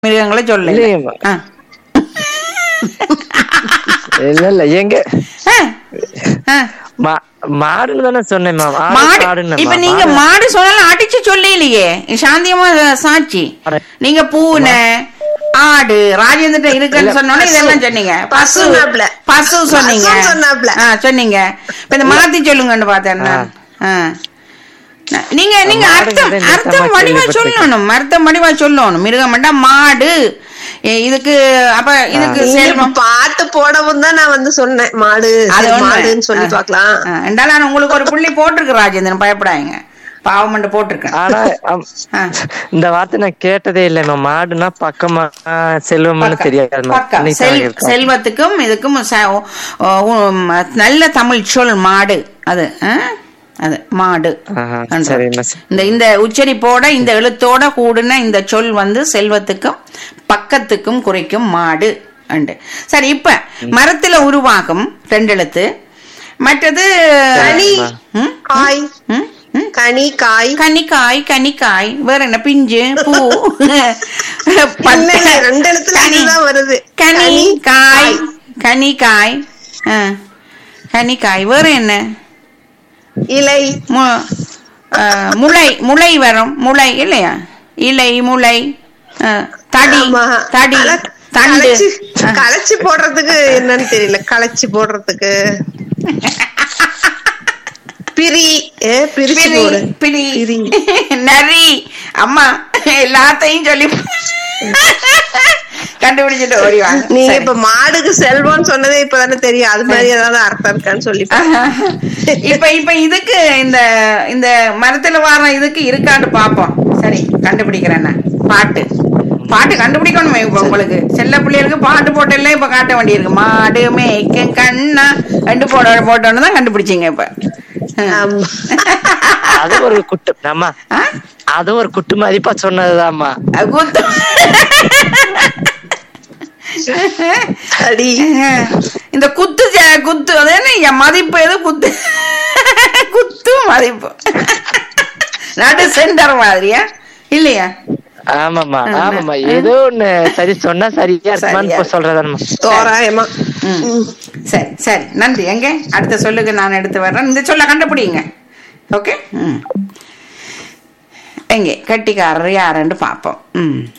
மிருகங்களை சொல்ல இல்லையேம்மா. இல்ல இல்ல எங்க மா- மாடுன்னு தானே சொன்னேன் மேம் ஆடு மாடு ஆடுன்னு இப்ப நீங்க மாடு சொன்னாலும் அடிச்சு சொல்லலையே சாந்தியமா சாட்சி அட. நீங்க பூனை ஆடு ராஜேந்திர இருக்குன்னு இல்ல, சொன்னோன்னே பசு. இதெல்லாம் சொன்னீங்க பசு பசுனாப்ல. பசு சொன்னீங்க பசு சொன்னாப்ல. ஆ, சொன்னீங்க இப்ப இந்த மாத்தி சொல்லுங்கன்னு பார்த்தேன் நான். ஆ. ந- நீங்க நீங்க மாடுங்கிறத அர்த்தம் இந்த அர்த்தம் சமாச்சாரம் வடிவா கேள்விப்பட்டிருக்கேன். சொல்லணும் அர்த்தம் வடிவா சொல்லணும் மிருகம்டா மாடு ஏ, இதுக்கு அப்ப இதுக்கு நீங்க செல்வம் பாட்டு போடவும் தான் நான் வந்து சொன்னேன் மாடு அது சரி, உண்மை. மாடுன்னு சொல்லி ஆ. பாக்கலாம் ஆ, ரெண்டாலும் நான் உங்களுக்கு ஒரு புள்ளி போட்டிருக்கு ராஜேந்திரன் பயப்படாதீங்க பாவமண்டு போட்டிருக்கேன் ஆனா அம், ஆ. இந்த வார்த்தை நான் கேட்டதே இல்லை மேம் மாடுனா பக்கமா ஆ, செல்வம்னு பக்கம், தெரியாது மேம். பக்கம். இன்னைக்கு செல்- தான் இருக்கோம். செல்வத்துக்கும் இதுக்கும் ச- உ- உ- நல்ல தமிழ் சொல் மாடு அது ஆ? அது மாடு ஆஹா, என்று. சரிம்மா, சரி. இந்த இந்த உச்சரிப்போட இந்த எழுத்தோட கூடின இந்த சொல் வந்து செல்வத்துக்கும் பக்கத்துக்கும் குறிக்கும் மாடு அண்டு சரி இப்ப மரத்துல உருவாகும் ரெண்டு எழுத்து மற்றது கனி ம்? காய் ம்? ம்? கனி காய் கனிக்காய் கனிக்காய் வேற என்ன பிஞ்சு பூ இல்ல, இல்ல, ரெண்டு இடத்துல கனி. இதுதான் வருது கனி கனி, காய் கனி காய் ஆ. கனி காய் வேற என்ன இலை மு- ஆ, முளை முளை வரும் முளை இல்லையா இலை முளை ஆ, தடி ஆமா. தடி கல- தண்டு கலைச்சு- ஆ. கலைச்சு போடுறதுக்கு என்னன்னு தெரியல களைச்சு போடுறதுக்கு பிரி ஏ பிரிச்சு பிரி போடு பிரி பிரி. நரி அம்மா எல்லாத்தையும் சொல்லி கண்டுபிடிச்சிட்டு ஓடி வாங்க நீங்க சரி. இப்ப மாடுக்கு செல்வம்னு சொன்னதே இப்பதானே தெரியும் அது மாதிரி ஏதாவது அர்த்தம் இருக்கான்னு சொல்லி இப்ப இப்ப இதுக்கு இந்த இந்த மரத்துல வர இதுக்கு இருக்கான்னு பாப்போம் சரி கண்டுபிடிக்கிறேன் நான் பாட்டு பாட்டு கண்டுபிடிக்கணுமே இப்ப உங்களுக்கு செல்ல பிள்ளைகளுக்கு பாட்டு போட்டெல்லாம் இப்ப காட்ட வேண்டியிருக்கு மாடு மேய்க்க கண்ணா ரெண்டு போட போட்டோன்னு தான் கண்டுபிடிச்சீங்க இப்ப ஆமா. அது ஒரு குட்டு நம்ம ஆ? அது ஒரு குட்டு மதிப்பா சொன்னதுதாம்மா அது குத்து அடி இந்த குத்து ஜ- குத்து அது என்ன என் மதிப்பு எது குத்து குத்து மதிப்பு நடு சென்டர் மாதிரியா இல்லையா ஆமாம்மா ஆமா. ஆமாம்மா ஏதோ ஒண்ணு சரி சொன்னா சரியா இருக்குமான்னு இப்ப சொல்றதாம்மா தோராயமா ம். சரி சரி நன்றி எங்க அடுத்த சொல்லுக்கு நான் எடுத்து வர்றேன் இந்த சொல்ல கண்டுபிடிங்க ஓகே ம் எங்கே கட்டிக்காரர் யாருன்னு பார்ப்போம் ம்